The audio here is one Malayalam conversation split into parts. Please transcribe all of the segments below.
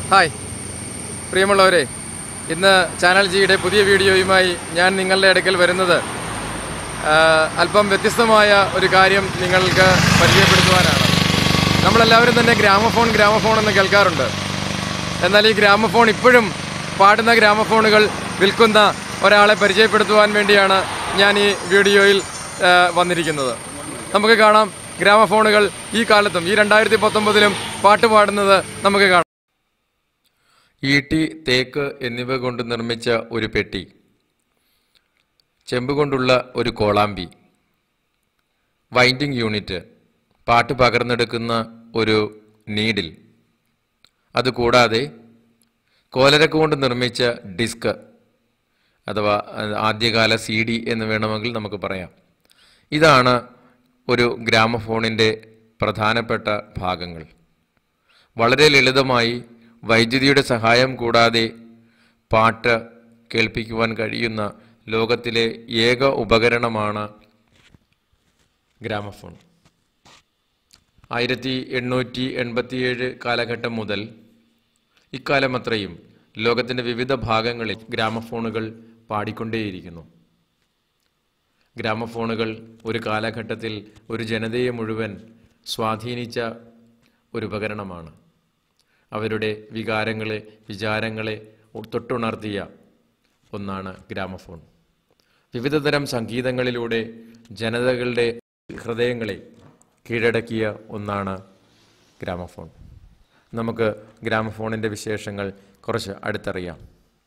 ഹായ് പ്രിയമുള്ളവരെ ഇന്ന് ചാനൽ ജിയുടെ പുതിയ വീഡിയോയുമായി ഞാൻ നിങ്ങളുടെ അടുക്കൽ വരുന്നത് ആ, അല്പം വ്യത്യസ്തമായ ഒരു കാര്യം നിങ്ങൾക്ക് പരിചയപ്പെടുത്തുവാനാണ് നമ്മളെല്ലാവരും തന്നെ ഗ്രാമഫോൺ ഗ്രാമഫോൺ എന്ന് കേൾക്കാറുണ്ട് എന്നാൽ ഈ ഗ്രാമഫോൺ ഇപ്പോഴും പാടുന്ന ഗ്രാമഫോണുകൾ വിൽക്കുന്ന ഒരാളെ പരിചയപ്പെടുത്തുവാൻ വേണ്ടിയാണ് ഞാൻ ഈ വീഡിയോയിൽ ആ, വന്നിരിക്കുന്നത് നമുക്ക് കാണാം ഗ്രാമഫോണുകൾ ഈ കാലത്തും ഈ രണ്ടായിരത്തി പത്തൊമ്പതിലും പാട്ട് പാടുന്നത് നമുക്ക് കാണാം ഈട്ടി തേക്ക് എന്നിവ കൊണ്ട് നിർമ്മിച്ച ഒരു പെട്ടി ചെമ്പ് കൊണ്ടുള്ള ഒരു കോളാമ്പി വൈൻഡിങ് യൂണിറ്റ് പാട്ട് പകർന്നെടുക്കുന്ന ഒരു നീഡിൽ അതുകൂടാതെ കോലരക്ക് കൊണ്ട് നിർമ്മിച്ച ഡിസ്ക് അഥവാ അഹ്, ആദ്യകാല സി ഡി എന്ന് വേണമെങ്കിൽ നമുക്ക് പറയാം ഇതാണ് ഒരു ഗ്രാമഫോണിൻ്റെ പ്രധാനപ്പെട്ട ഭാഗങ്ങൾ വളരെ ലളിതമായി വൈദ്യുതിയുടെ സഹായം കൂടാതെ പാട്ട് കേൾപ്പിക്കുവാൻ കഴിയുന്ന ലോകത്തിലെ ഏക ഉപകരണമാണ് ഗ്രാമഫോൺ ആയിരത്തി എണ്ണൂറ്റി എൺപത്തിയേഴ് കാലഘട്ടം മുതൽ ഇക്കാലമത്രയും ലോകത്തിൻ്റെ വിവിധ ഭാഗങ്ങളിൽ ഗ്രാമഫോണുകൾ പാടിക്കൊണ്ടേയിരിക്കുന്നു ഗ്രാമഫോണുകൾ ഒരു കാലഘട്ടത്തിൽ ഒരു ജനതയെ മുഴുവൻ സ്വാധീനിച്ച ഒരു ഉപകരണമാണ് അവരുടെ വികാരങ്ങളെ വിചാരങ്ങളെ ഉ- തൊട്ടുണർത്തിയ ഒന്നാണ് ഗ്രാമഫോൺ വിവിധതരം സംഗീതങ്ങളിലൂടെ ജനതകളുടെ ഹൃദയങ്ങളെ കീഴടക്കിയ ഒന്നാണ് ഗ്രാമഫോൺ നമുക്ക് ഗ്രാമഫോണിൻ്റെ വിശേഷങ്ങൾ കുറച്ച് അടുത്തറിയാം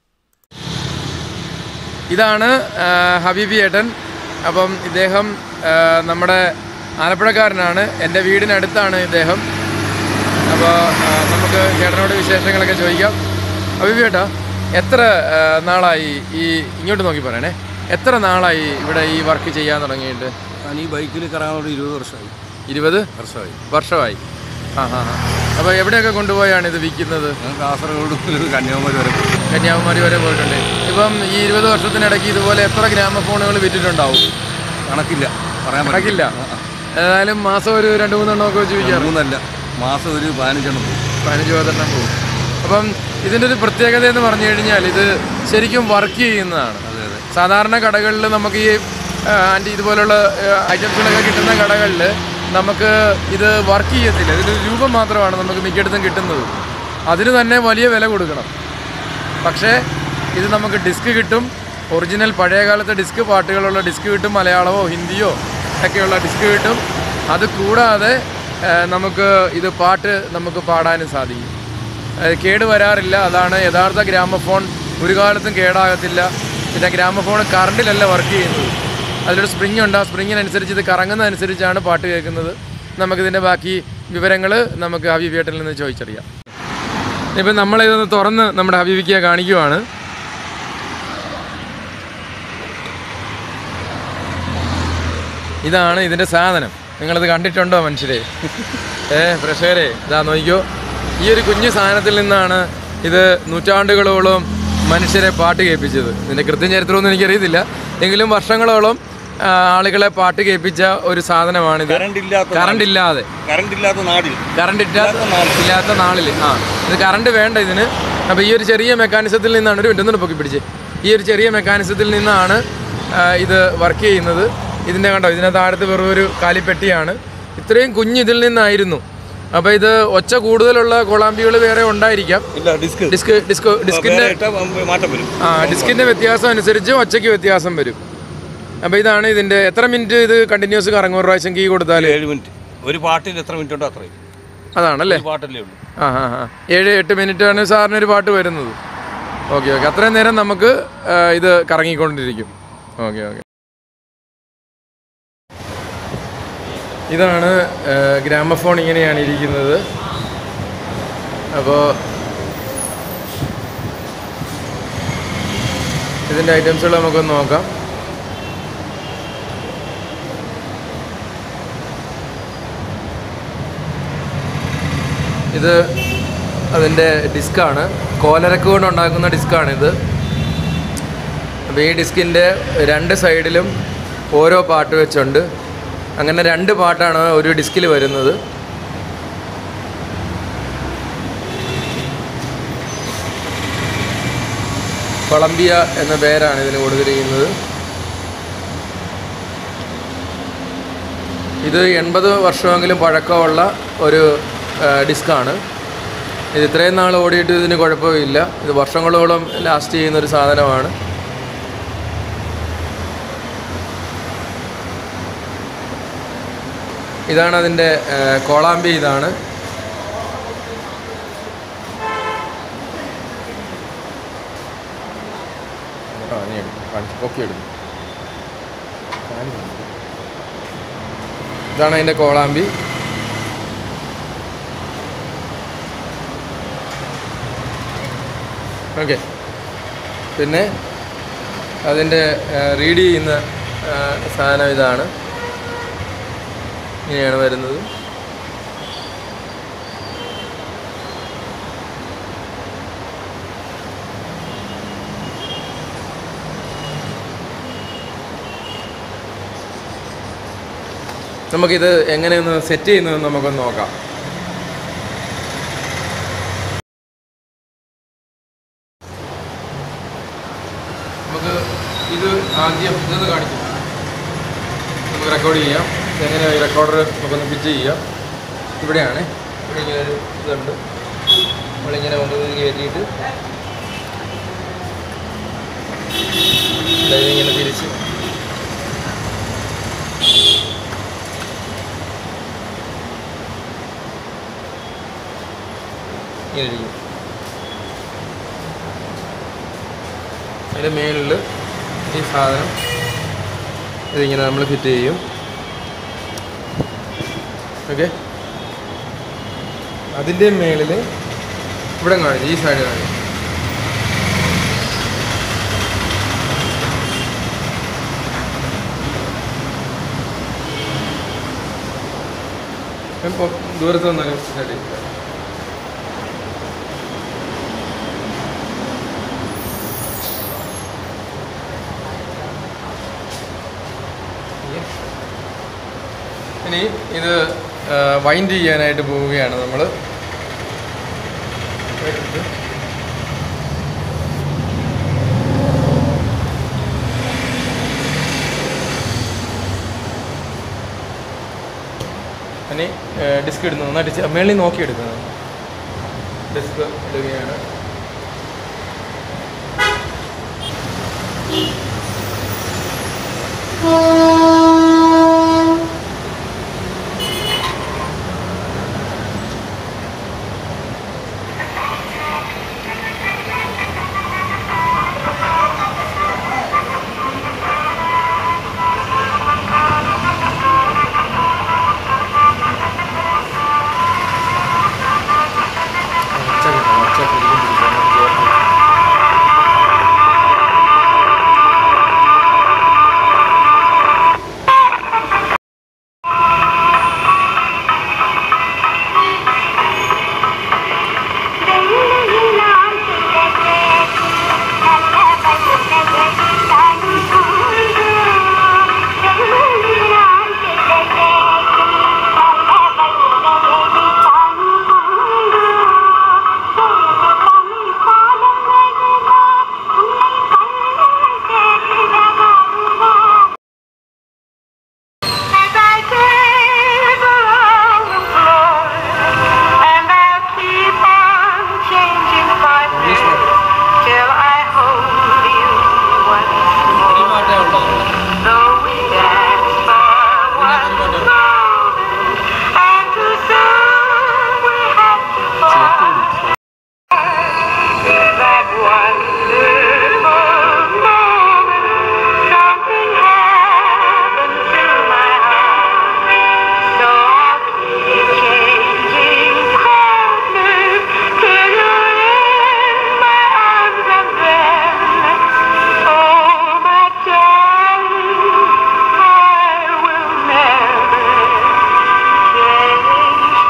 ഇതാണ് ആ, ഹബീബി ഏട്ടൻ അപ്പം ഇദ്ദേഹം ആ, നമ്മുടെ ആലപ്പുഴക്കാരനാണ് എൻ്റെ വീടിനടുത്താണ് ഇദ്ദേഹം അപ്പോൾ നമുക്ക് ചേട്ടനോട് വിശേഷങ്ങളൊക്കെ ചോദിക്കാം ഹബീബി ഏട്ടാ എത്ര ആ, നാളായി ഈ ഇങ്ങോട്ട് നോക്കി പറയണേ എത്ര നാളായി ഇവിടെ ഈ വർക്ക് ചെയ്യാൻ തുടങ്ങിയിട്ട് ഞാൻ ഈ ബൈക്കിൽ കറങ്ങാനോട് ഇരുപത് വർഷമായി ഇരുപത് വർഷമായി വർഷമായി ആ ഹാ ഹാ അപ്പോൾ എവിടെയൊക്കെ കൊണ്ടുപോയാണ് ഇത് വിൽക്കുന്നത് ഞാൻ കാസർഗോഡ് മുതൽ കന്യാകുമാരി വരെ പോയി. കന്യാകുമാരി വരെ പോയിട്ടുണ്ട് ഇപ്പം ഈ ഇരുപത് വർഷത്തിനിടയ്ക്ക് ഇതുപോലെ എത്ര ഗ്രാമഫോണുകൾ വിറ്റിട്ടുണ്ടാവും കണക്കില്ല പറയാൻ പറ്റില്ല. കണക്കില്ല ആ, ഏതായാലും മാസം ഒരു രണ്ട് മൂന്നെണ്ണം ഒക്കെ വെച്ച് ആ. വിൽക്കാറ് മൂന്നല്ല മാസം ഒരു പതിനഞ്ചെണ്ണം പോകും പതിനഞ്ച് പതിനെണ്ണം പോകും അപ്പം ഇതിൻ്റെ ഒരു പ്രത്യേകത എന്ന് പറഞ്ഞു കഴിഞ്ഞാൽ ഇത് ശരിക്കും വർക്ക് ചെയ്യുന്നതാണ് അതെ അതെ സാധാരണ കടകളിൽ നമുക്ക് ഈ ആ, ആൻറ്റി ഇതുപോലുള്ള ഐറ്റംസുകളൊക്കെ കിട്ടുന്ന കടകളിൽ നമുക്ക് ഇത് വർക്ക് ചെയ്യത്തില്ല ഇതിൻ്റെ രൂപം മാത്രമാണ് നമുക്ക് മിക്കയിടത്തും കിട്ടുന്നത് അതിന് തന്നെ വലിയ വില കൊടുക്കണം പക്ഷേ ഇത് നമുക്ക് ഡിസ്ക് കിട്ടും ഒറിജിനൽ പഴയ കാലത്തെ ഡിസ്ക് പാട്ടുകളുള്ള ഡിസ്ക് കിട്ടും മലയാളമോ ഹിന്ദിയോ ഒക്കെയുള്ള ഡിസ്ക് കിട്ടും അത് കൂടാതെ ആ, നമുക്ക് ഇത് പാട്ട് നമുക്ക് പാടാനും സാധിക്കും അത് കേട് വരാറില്ല അതാണ് യഥാർത്ഥ ഗ്രാമഫോൺ ഒരു കാലത്തും കേടാകത്തില്ല പിന്നെ ഗ്രാമഫോൺ കറണ്ടിലല്ല വർക്ക് ചെയ്യുന്നത് അതിലൊരു സ്പ്രിങ് ഉണ്ട് ആ സ്പ്രിങ്ങിനനുസരിച്ച് ഇത് കറങ്ങുന്നതനുസരിച്ചാണ് പാട്ട് കേൾക്കുന്നത് നമുക്കിതിൻ്റെ ബാക്കി വിവരങ്ങൾ നമുക്ക് ഹബീബിയേട്ടിൽ നിന്ന് ചോദിച്ചറിയാം ഇപ്പം നമ്മളിതൊന്ന് തുറന്ന് നമ്മുടെ ഹബീബിക്ക് കാണിക്കുവാണ് ഇതാണ് ഇതിൻ്റെ സാധനം നിങ്ങളിത് കണ്ടിട്ടുണ്ടോ മനുഷ്യരെ ഏ പ്രഷകരെ ഇതാ നോക്കിക്കോ ഈ ഒരു കുഞ്ഞു സാധനത്തിൽ നിന്നാണ് ഇത് നൂറ്റാണ്ടുകളോളം മനുഷ്യരെ പാട്ട് കേൾപ്പിച്ചത് ഇതിൻ്റെ കൃത്യം ചരിത്രമൊന്നും എനിക്കറിയത്തില്ല എങ്കിലും വർഷങ്ങളോളം ആ, ആളുകളെ പാട്ട് കേൾപ്പിച്ച ഒരു സാധനമാണിത് കറണ്ട് ഇല്ലാത്ത കറണ്ട് ഇല്ലാതെ കറണ്ട് ഇല്ലാത്ത നാടിൽ കറണ്ട് ഇല്ലാത്ത ഇല്ലാത്ത നാളിൽ ആ ഇത് കറണ്ട് വേണ്ട ഇതിന് അപ്പോൾ ഈ ഒരു ചെറിയ മെക്കാനിസത്തിൽ നിന്നാണ് ഒരു മിനിറ്റ് ഒന്നുകൂടെ പൊക്കി പിടിച്ച് ഈ ഒരു ചെറിയ മെക്കാനിസത്തിൽ നിന്നാണ് ആ, ഇത് വർക്ക് ചെയ്യുന്നത് ഇതിൻ്റെ കണ്ടോ ഇതിൻ്റെ താഴത്ത് വെറും ഒരു കാലിപ്പെട്ടിയാണ് ഇത്രയും കുഞ്ഞ് ഇതിൽ നിന്നായിരുന്നു അപ്പോൾ ഇത് ഒച്ച കൂടുതലുള്ള കൊളാമ്പികൾ വേറെ ഉണ്ടായിരിക്കാം ഇല്ല ഡിസ്ക് ഡിസ്ക് ഡിസ്ക് ഡിസ്കിൻ്റെ വേറെ ഇട്ടാ മാറ്റം വരും ആ ഡിസ്കിൻ്റെ വ്യത്യാസം അനുസരിച്ച് ഒച്ചയ്ക്ക് വ്യത്യാസം വരും അപ്പോൾ ഇതാണ് ഇതിൻ്റെ എത്ര മിനിറ്റ് ഇത് കണ്ടിന്യൂസ് കറങ്ങും ഒരു പ്രാവശ്യം കീ കൊടുത്താൽ ഏഴ് മിനിറ്റ് ഒരു പാട്ടിൽ എത്ര മിനിറ്റ് ഉണ്ടോ അത്രയും അതാണല്ലേ ഒരു പാട്ടല്ലേ ഉള്ളൂ ആ ആ ആ ഏഴ് എട്ട് മിനിറ്റാണ് സാറിന് ഒരു പാട്ട് വരുന്നത് ഓക്കെ ഓക്കെ അത്രയും നേരം നമുക്ക് ആ, ഇത് കറങ്ങിക്കൊണ്ടിരിക്കും ഓക്കെ ഓക്കെ ഇതാണ് ആ, ഗ്രാമഫോൺ ഇങ്ങനെയാണ് ഇരിക്കുന്നത് അപ്പോൾ ഇതിൻ്റെ ഐറ്റംസുകൾ നമുക്കൊന്ന് നോക്കാം ഇത് അതിൻ്റെ ഡിസ്ക്കാണ് കോലരക്ക് കൊണ്ട് ഉണ്ടാക്കുന്ന ഡിസ്ക്കാണിത് അപ്പോൾ ഈ ഡിസ്കിൻ്റെ രണ്ട് സൈഡിലും ഓരോ പാട്ട് വെച്ചുണ്ട് അങ്ങനെ രണ്ട് പാട്ടാണ് ഒരു ഡിസ്കിൽ വരുന്നത് കൊളംബിയ എന്ന പേരാണ് ഇതിന് കൊടുത്തിരിക്കുന്നത് ഇത് എൺപത് വർഷമെങ്കിലും പഴക്കമുള്ള ഒരു ആ, ഡിസ്കാണ് ഇത് ഇത്രയും നാൾ ഓടിയിട്ട് ഇതിന് കുഴപ്പമില്ല ഇത് വർഷങ്ങളോളം ലാസ്റ്റ് ചെയ്യുന്ന ഒരു സാധനമാണ് ഇതാണ് അതിൻ്റെ ആ, കോളാമ്പി ഇതാണ് ആ നീ എടുക്ക്. കാണിച്ച് പൊക്കി എടുക്കും ഇതാണ് അതിൻ്റെ കോളാമ്പി ഓക്കെ പിന്നെ അതിൻ്റെ റീഡ് ചെയ്യുന്ന ആ, സാധനം ഇതാണ് ഇങ്ങനെയാണ് വരുന്നത് നമുക്കിത് എങ്ങനെയൊന്ന് സെറ്റ് ചെയ്യുന്നതെന്ന് നമുക്കൊന്ന് നോക്കാം നമുക്ക് ഇത് ആദ്യം ഇതൊന്ന് കാണിക്കും നമുക്ക് റെക്കോർഡ് ചെയ്യാം എങ്ങനെയാണ് ഈ റെക്കോർഡർ നമുക്കൊന്ന് ഫിറ്റ് ചെയ്യാം ഇവിടെയാണ് ഇവിടെ ഇങ്ങനെ ഒരു ഇതുണ്ട് നമ്മളിങ്ങനെ കൊണ്ടുപോയി കയറ്റിയിട്ട് ദാ ഇതിങ്ങനെ തിരിച്ച് ഇങ്ങനെ ഇരിക്കും അതിൻ്റെ മേളിൽ ഈ സാധനം ഇതിങ്ങനെ നമ്മൾ ഫിറ്റ് ചെയ്യും ഓക്കെ അതിൻ്റെ മേളിൽ ഇവിടെ കാണിച്ചു ഈ സൈഡ് കാണിച്ചു ഇപ്പോൾ ദൂരത്ത് വന്നാലും സെറ്റ് ചെയ്യും ഇനി ഇത് വൈൻഡ് ചെയ്യാനായിട്ട് പോവുകയാണ് നമ്മൾ ഇനി ഡിസ്ക് ഇടുന്നു നന്നായിട്ട് ചെ- മേളിൽ നോക്കി എടുക്കുന്നത് ഡിസ്ക് ഇടുകയാണ് ഒച്ച കിട്ടണം ഒച്ച പിടിക്കും പിടിക്കും As I gaze around the floor, and I'll keep on changing partners till I hold you once more. Though we dance for one moment, and too soon we have to part. That wonderful moment, something happened to my heart. So I'll keep changing partners till you're in my arms and then, oh my darling, I will never change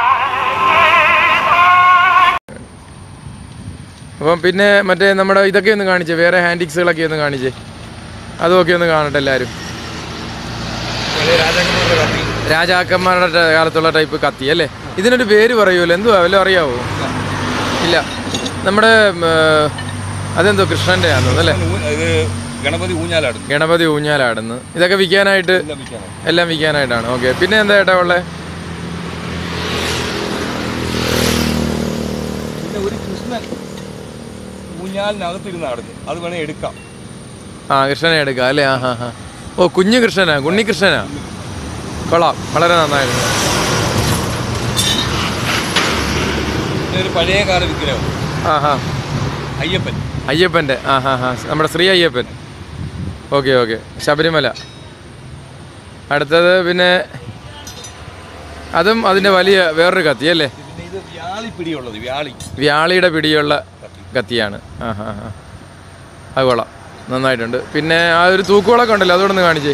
partners. അപ്പം പിന്നെ മറ്റേ നമ്മുടെ ഇതൊക്കെ ഒന്ന് കാണിച്ചേ വേറെ ഹാൻഡിക്സുകളൊക്കെ ഒന്ന് കാണിച്ചേ അതുമൊക്കെ ഒന്ന് കാണട്ടെ എല്ലാവരും രാജാക്കന്മാരുടെ കത്തി രാജാക്കന്മാരുടെ കാലത്തുള്ള ടൈപ്പ് കത്തി അല്ലേ ഇതിനൊരു പേര് പറയുമല്ലോ എന്തുവാ വല്ലതും അറിയാവോ ഇല്ല നമ്മുടെ ഉം, ഏർ, അതെന്തോ കൃഷ്ണൻ്റെ ആണെന്ന് അല്ലേ ഊ- ഇത് ഗണപതി ഊഞ്ഞാലാടുന്നു ഗണപതി ഊഞ്ഞാലാടുന്നു ഇതൊക്കെ വിൽക്കാനായിട്ട് എല്ലാം വിൽക്കാനാണ്. എല്ലാം വിൽക്കാനായിട്ടാണ് ഓക്കെ പിന്നെ എന്താ ഏട്ടാ ഉള്ളത് പിന്നെ ഒരു കൃഷ്ണൻ ഊഞ്ഞാലിനകത്തിരുന്ന് ആടുന്നു അത് വേണേൽ എടുക്കാം ആ കൃഷ്ണനെ എടുക്കാം അല്ലേ ആ ഹാ ഹാ ഓ കുഞ്ഞു കൃഷ്ണനാ കുഞ്ഞികൃഷ്ണനാ കൊള്ളാം വളരെ നന്നായിരുന്നു പിന്നെ ഒരു പഴയ കാല വിഗ്രഹം ആ ഹാ അയ്യപ്പൻ അയ്യപ്പൻ്റെ ആ ഹാ ഹാ നമ്മുടെ ശ്രീ അയ്യപ്പൻ ഓക്കെ ഓക്കെ ശബരിമല അടുത്തത് പിന്നെ അതും അതിൻ്റെ വലിയ വേറൊരു കത്തി അല്ലേ പിന്നെ ഇത് വ്യാളി പിടിയുള്ളത് വ്യാളി വ്യാളിയുടെ പിടിയുള്ള കത്തിയാണ് ആ ഹാ ഹാ അത് കൊള്ളാം നന്നായിട്ടുണ്ട് പിന്നെ ആ ഒരു തൂക്കുകളൊക്കെ ഉണ്ടല്ലോ അതുകൊണ്ട് ഒന്ന് കാണിച്ചേ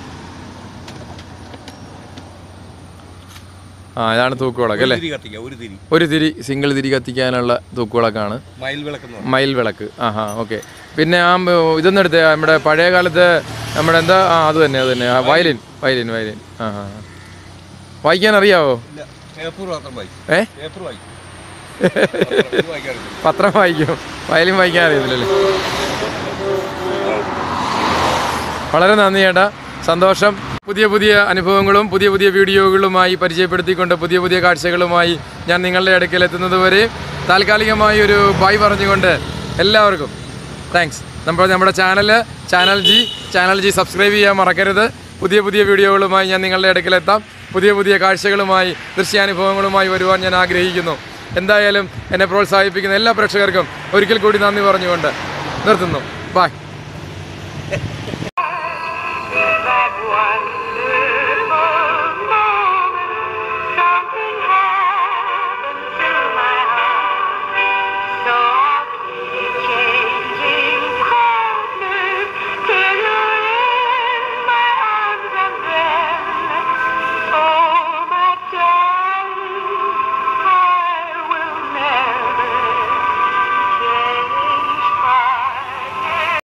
ആ ഇതാണ് തൂക്കുകളൊക്കെ അല്ലേ തിരി കത്തിക്കുക ഒരു തിരി ഒരു തിരി സിംഗിൾ തിരി കത്തിക്കാനുള്ള തൂക്കുകളൊക്കെയാണ് മയിൽ വിളക്കെന്ന് പറയും മയിൽ വിളക്ക് ആ ഹാ ഓക്കെ പിന്നെ ആ ഉം, ഇതൊന്നും എടുത്തേ നമ്മുടെ പഴയ കാലത്ത് നമ്മുടെ എന്താ ആ അത് തന്നെ അത് തന്നെ ആ വയലിൻ വയലിൻ വയലിൻ ആ ഹാ ഹാ. വായിക്കാൻ അറിയാവോ ഇല്ല പേപ്പർ മാത്രം വായിക്കും ഏ പേപ്പർ വായിക്കും ഇത് വായിക്കാറില്ല പത്രം വായിക്കും വയലിൻ വായിക്കാൻ അറിയത്തില്ലല്ലേ വളരെ നന്ദി ചേട്ടാ സന്തോഷം പുതിയ പുതിയ അനുഭവങ്ങളും പുതിയ പുതിയ വീഡിയോകളുമായി പരിചയപ്പെടുത്തിക്കൊണ്ട് പുതിയ പുതിയ കാഴ്ചകളുമായി ഞാൻ നിങ്ങളുടെ അടുക്കൽ എത്തുന്നത് വരെ താൽക്കാലികമായി ഒരു ബൈ പറഞ്ഞുകൊണ്ട് എല്ലാവർക്കും താങ്ക്സ് നമ്മൾ നമ്മുടെ ചാനൽ ചാനൽ ജി ചാനൽ ജി സബ്സ്ക്രൈബ് ചെയ്യാൻ മറക്കരുത് പുതിയ പുതിയ വീഡിയോകളുമായി ഞാൻ നിങ്ങളുടെ അടുക്കൽ എത്താം പുതിയ പുതിയ കാഴ്ചകളുമായി ദൃശ്യാനുഭവങ്ങളുമായി വരുവാൻ ഞാൻ ആഗ്രഹിക്കുന്നു എന്തായാലും എന്നെ പ്രോത്സാഹിപ്പിക്കുന്ന എല്ലാ പ്രേക്ഷകർക്കും ഒരിക്കൽ കൂടി നന്ദി പറഞ്ഞുകൊണ്ട് നിർത്തുന്നു ബൈ that wonder